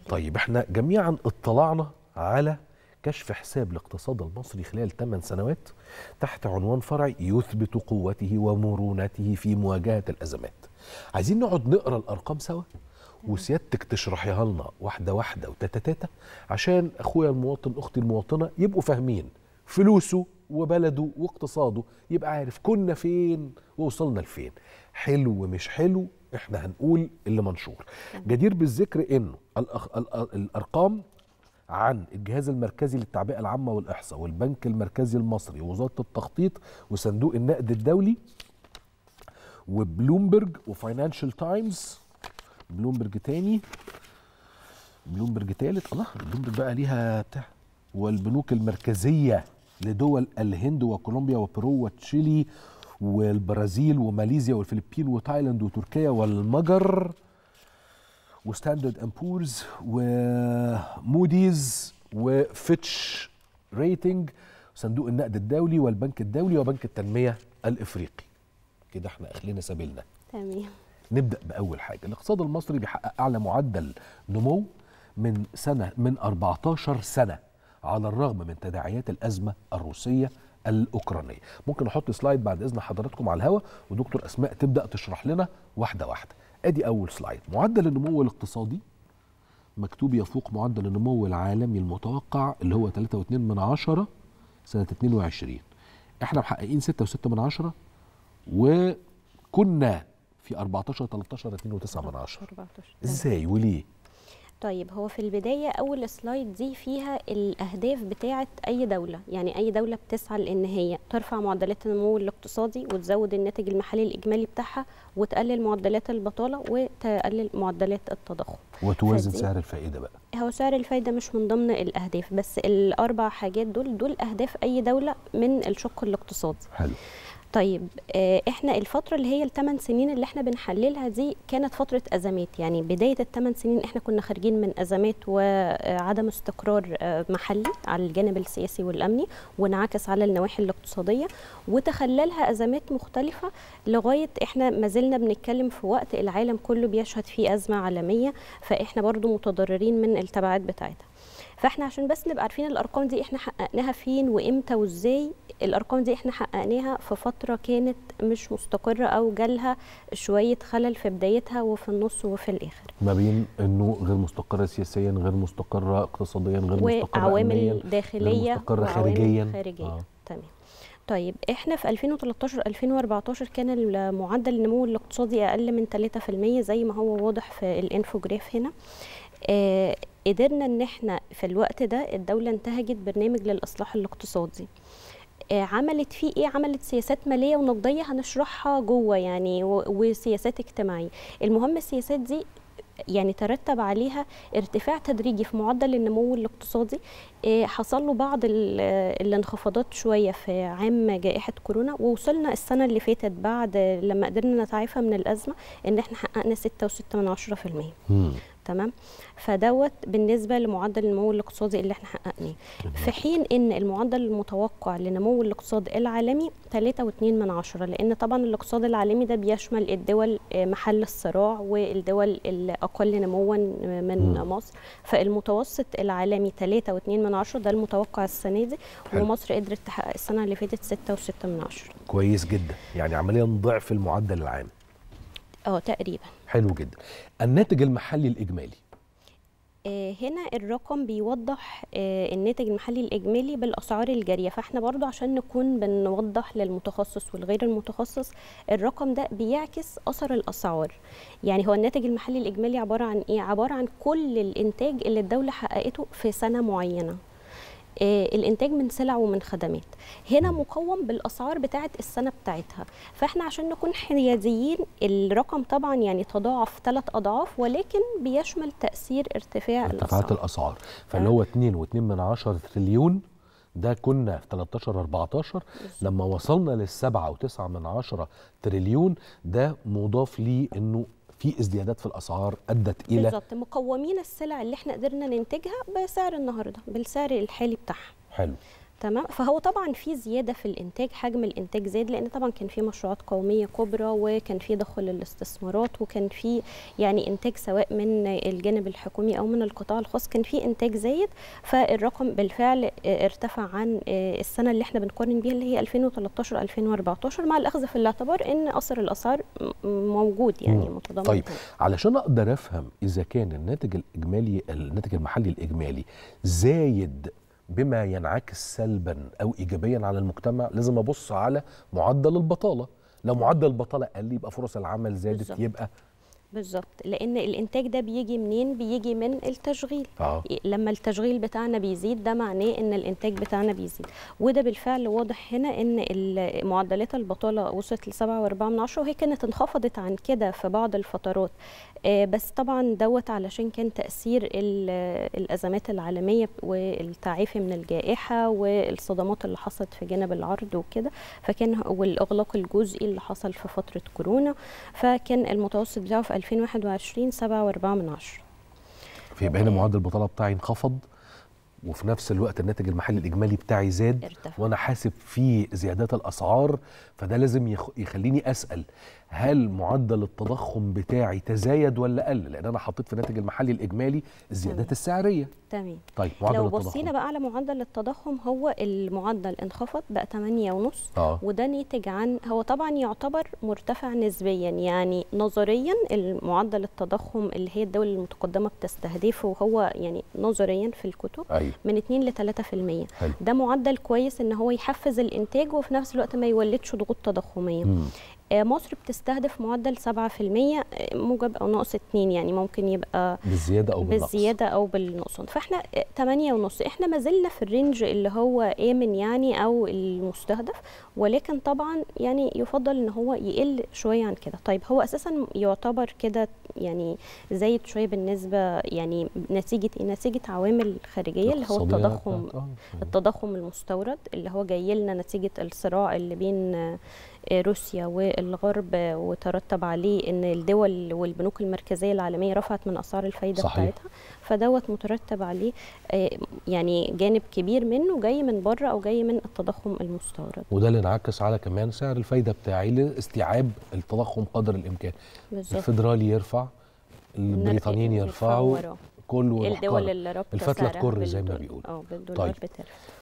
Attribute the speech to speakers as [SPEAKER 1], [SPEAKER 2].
[SPEAKER 1] طيب احنا جميعا اطلعنا على كشف حساب الاقتصاد المصري خلال 8 سنوات تحت عنوان فرعي يثبت قوته ومرونته في مواجهة الأزمات عايزين نقعد نقرأ الأرقام سوا وسيادتك تشرحيها لنا واحدة واحدة وتاتا عشان أخويا المواطن أختي المواطنة يبقوا فاهمين فلوسه وبلده واقتصاده يبقى عارف كنا فين ووصلنا لفين حلو ومش حلو احنا هنقول اللي منشور جدير بالذكر انه الأخ... الأ- الارقام عن الجهاز المركزي للتعبئه العامه والاحصاء والبنك المركزي المصري ووزاره التخطيط وصندوق النقد الدولي وبلومبرج وفاينانشال تايمز بلومبرج تاني بلومبرج تالت الله بلومبرج بقى ليها بتاع والبنوك المركزيه لدول الهند وكولومبيا وبيرو وتشيلي والبرازيل وماليزيا والفلبين وتايلاند وتركيا والمجر وستاندرد اند بورز وموديز وفيتش ريتنج صندوق النقد الدولي والبنك الدولي وبنك التنميه الافريقي كده احنا اخلينا سبيلنا
[SPEAKER 2] تمام
[SPEAKER 1] نبدا باول حاجه الاقتصاد المصري بيحقق اعلى معدل نمو من سنه من 14 سنه على الرغم من تداعيات الازمه الروسيه الاوكرانيه ممكن احط سلايد بعد اذن حضراتكم على الهواء ودكتور اسماء تبدا تشرح لنا واحده واحده ادي اول سلايد معدل النمو الاقتصادي مكتوب يفوق معدل النمو العالمي المتوقع اللي هو 3.2 من عشرة سنة 22 احنا محققين 6.6 من عشرة وكنا في 14 13 2.9 من عشرة
[SPEAKER 2] 14
[SPEAKER 1] ازاي وليه
[SPEAKER 2] طيب هو في البداية أول سلايد دي فيها الأهداف بتاعة أي دولة يعني أي دولة بتسعى لأن هي ترفع معدلات النمو الاقتصادي وتزود الناتج المحلي الإجمالي بتاعها وتقلل معدلات البطالة وتقلل معدلات التضخم
[SPEAKER 1] وتوازن
[SPEAKER 2] فدي-
[SPEAKER 1] سعر الفائده بقى
[SPEAKER 2] هو سعر الفايدة مش من ضمن الأهداف بس الأربع حاجات دول دول أهداف أي دولة من الشق الاقتصادي
[SPEAKER 1] حلو
[SPEAKER 2] طيب آه، احنا الفترة اللي هي الثمان سنين اللي احنا بنحللها دي كانت فترة أزمات يعني بداية الثمان سنين احنا كنا خارجين من أزمات وعدم استقرار آه، محلي على الجانب السياسي والأمني وانعكس على النواحي الاقتصادية وتخللها أزمات مختلفة لغاية احنا ما زلنا بنتكلم في وقت العالم كله بيشهد فيه أزمة عالمية فاحنا برضو متضررين من التبعات بتاعتها فاحنا عشان بس نبقى عارفين الارقام دي احنا حققناها فين وامتى وازاي الارقام دي احنا حققناها في فتره كانت مش مستقره او جالها شويه خلل في بدايتها وفي النص وفي الاخر
[SPEAKER 1] ما بين انه غير مستقره سياسيا غير مستقره اقتصاديا غير مستقره أمنياً،
[SPEAKER 2] وعوامل داخليه
[SPEAKER 1] غير مستقره
[SPEAKER 2] وعوامل
[SPEAKER 1] خارجيا
[SPEAKER 2] خارجيه
[SPEAKER 1] آه.
[SPEAKER 2] تمام طيب احنا في 2013 2014 كان المعدل النمو الاقتصادي اقل من 3% زي ما هو واضح في الانفوجراف هنا آه قدرنا ان احنا في الوقت ده الدوله انتهجت برنامج للاصلاح الاقتصادي آه، عملت فيه ايه عملت سياسات ماليه ونقديه هنشرحها جوه يعني و- وسياسات اجتماعيه المهم السياسات دي يعني ترتب عليها ارتفاع تدريجي في معدل النمو الاقتصادي آه، حصل له بعض ال- آه، الانخفاضات شويه في عام جائحه كورونا ووصلنا السنه اللي فاتت بعد آه، لما قدرنا نتعافى من الازمه ان احنا حققنا 6.6%
[SPEAKER 1] مم.
[SPEAKER 2] تمام فدوت بالنسبه لمعدل النمو الاقتصادي اللي احنا حققناه في حين ان المعدل المتوقع لنمو الاقتصاد العالمي 3.2 من عشرة لان طبعا الاقتصاد العالمي ده بيشمل الدول آه، محل الصراع والدول الاقل نموا من
[SPEAKER 1] مم.
[SPEAKER 2] مصر فالمتوسط العالمي 3.2 من عشرة ده المتوقع السنه دي
[SPEAKER 1] حلو.
[SPEAKER 2] ومصر قدرت تحقق السنه اللي فاتت 6.6 من عشرة
[SPEAKER 1] كويس جدا يعني عمليا ضعف المعدل العام
[SPEAKER 2] اه تقريبا
[SPEAKER 1] حلو جدا الناتج المحلي الاجمالي
[SPEAKER 2] آه، هنا الرقم بيوضح آه، الناتج المحلي الإجمالي بالأسعار الجارية فاحنا برضو عشان نكون بنوضح للمتخصص والغير المتخصص الرقم ده بيعكس أثر الأسعار يعني هو الناتج المحلي الإجمالي عبارة عن إيه؟ عبارة عن كل الإنتاج اللي الدولة حققته في سنة معينة آه، الانتاج من سلع ومن خدمات هنا مقوم بالاسعار بتاعه السنه بتاعتها فاحنا عشان نكون حياديين الرقم طبعا يعني تضاعف ثلاث اضعاف ولكن بيشمل تاثير ارتفاع
[SPEAKER 1] ارتفاعات
[SPEAKER 2] الاسعار
[SPEAKER 1] الاسعار فاللي هو 2 و2 من 10 تريليون ده كنا في 13 14 لما وصلنا للسبعة و9 من 10 تريليون ده مضاف ليه انه في ازديادات في الاسعار ادت الى
[SPEAKER 2] بالظبط مقومين السلع اللي احنا قدرنا ننتجها بسعر النهارده بالسعر الحالي بتاعها
[SPEAKER 1] حلو
[SPEAKER 2] تمام فهو طبعا في زياده في الانتاج حجم الانتاج زاد لان طبعا كان في مشروعات قوميه كبرى وكان في دخل الاستثمارات وكان في يعني انتاج سواء من الجانب الحكومي او من القطاع الخاص كان في انتاج زايد فالرقم بالفعل آه، ارتفع عن آه، السنه اللي احنا بنقارن بيها اللي هي 2013 2014 مع الاخذ في الاعتبار ان اثر الاسعار م- موجود يعني
[SPEAKER 1] مم.
[SPEAKER 2] متضمن
[SPEAKER 1] طيب
[SPEAKER 2] هنا.
[SPEAKER 1] علشان اقدر افهم اذا كان الناتج الاجمالي الناتج المحلي الاجمالي زايد بما ينعكس سلبا او ايجابيا على المجتمع لازم ابص على معدل البطاله لو معدل البطاله قل يبقى فرص العمل زادت
[SPEAKER 2] بالظبط.
[SPEAKER 1] يبقى
[SPEAKER 2] بالظبط لان الانتاج ده بيجي منين بيجي من التشغيل
[SPEAKER 1] اه
[SPEAKER 2] لما التشغيل بتاعنا بيزيد ده معناه ان الانتاج بتاعنا بيزيد وده بالفعل واضح هنا ان ال- معدلات البطاله وصلت ل 7.4 من عشرة وهي كانت انخفضت عن كده في بعض الفترات آه، بس طبعا دوت علشان كان تاثير ال- الازمات العالميه والتعافي من الجائحه والصدمات اللي حصلت في جانب العرض وكده فكان والاغلاق الجزئي اللي حصل في فتره كورونا فكان المتوسط بتاعه في 2021 7.4 من عشرة
[SPEAKER 1] فيبقى هنا معدل البطاله بتاعي انخفض وفي نفس الوقت الناتج المحلي الاجمالي بتاعي زاد
[SPEAKER 2] ارتفع.
[SPEAKER 1] وانا حاسب فيه زيادات الاسعار فده لازم يخ... يخليني اسال هل معدل التضخم بتاعي تزايد ولا قل لان انا حطيت في الناتج المحلي الاجمالي الزيادات
[SPEAKER 2] تمام.
[SPEAKER 1] السعريه
[SPEAKER 2] تمام
[SPEAKER 1] طيب معدل
[SPEAKER 2] لو
[SPEAKER 1] التضخم
[SPEAKER 2] بصينا بقى على معدل التضخم هو المعدل انخفض بقى 8 ونص
[SPEAKER 1] اه
[SPEAKER 2] وده ناتج عن هو طبعا يعتبر مرتفع نسبيا يعني نظريا المعدل التضخم اللي هي الدول المتقدمه بتستهدفه وهو يعني نظريا في الكتب
[SPEAKER 1] ايوه
[SPEAKER 2] من 2 ل 3%
[SPEAKER 1] حلو
[SPEAKER 2] ده معدل كويس ان هو يحفز الانتاج وفي نفس الوقت ما يولدش ضغوط تضخميه
[SPEAKER 1] مم.
[SPEAKER 2] آه، مصر بتستهدف معدل 7% آه، موجب او ناقص 2 يعني ممكن يبقى
[SPEAKER 1] بالزياده او بالنقص
[SPEAKER 2] بالزياده او بالنقصان فاحنا 8 ونص احنا ما زلنا في الرينج اللي هو امن يعني او المستهدف ولكن طبعا يعني يفضل ان هو يقل شويه عن كده طيب هو اساسا يعتبر كده يعني زايد شويه بالنسبه يعني نتيجه ايه نتيجه عوامل خارجيه اللي هو
[SPEAKER 1] الاقتصادية
[SPEAKER 2] التضخم
[SPEAKER 1] بتاعت- آه.
[SPEAKER 2] التضخم المستورد اللي هو جاي لنا نتيجه الصراع اللي بين آه، روسيا والغرب آه، وترتب عليه ان الدول والبنوك المركزيه العالميه رفعت من اسعار الفايده
[SPEAKER 1] صحيح.
[SPEAKER 2] بتاعتها فدوت مترتب عليه آه، يعني جانب كبير منه جاي من بره او جاي من التضخم المستورد
[SPEAKER 1] وده اللي انعكس على كمان سعر الفايده بتاعي لاستيعاب التضخم قدر الامكان
[SPEAKER 2] بالظبط
[SPEAKER 1] الفيدرالي يرفع البريطانيين
[SPEAKER 2] نرجع-
[SPEAKER 1] يرفعوا
[SPEAKER 2] وراه.
[SPEAKER 1] كله يروح
[SPEAKER 2] الدول
[SPEAKER 1] قارب.
[SPEAKER 2] اللي رابطه
[SPEAKER 1] الفتلة
[SPEAKER 2] سعرها
[SPEAKER 1] تكر زي ما
[SPEAKER 2] بالدول-
[SPEAKER 1] بيقولوا.
[SPEAKER 2] اه بالدولار
[SPEAKER 1] طيب.
[SPEAKER 2] بترفع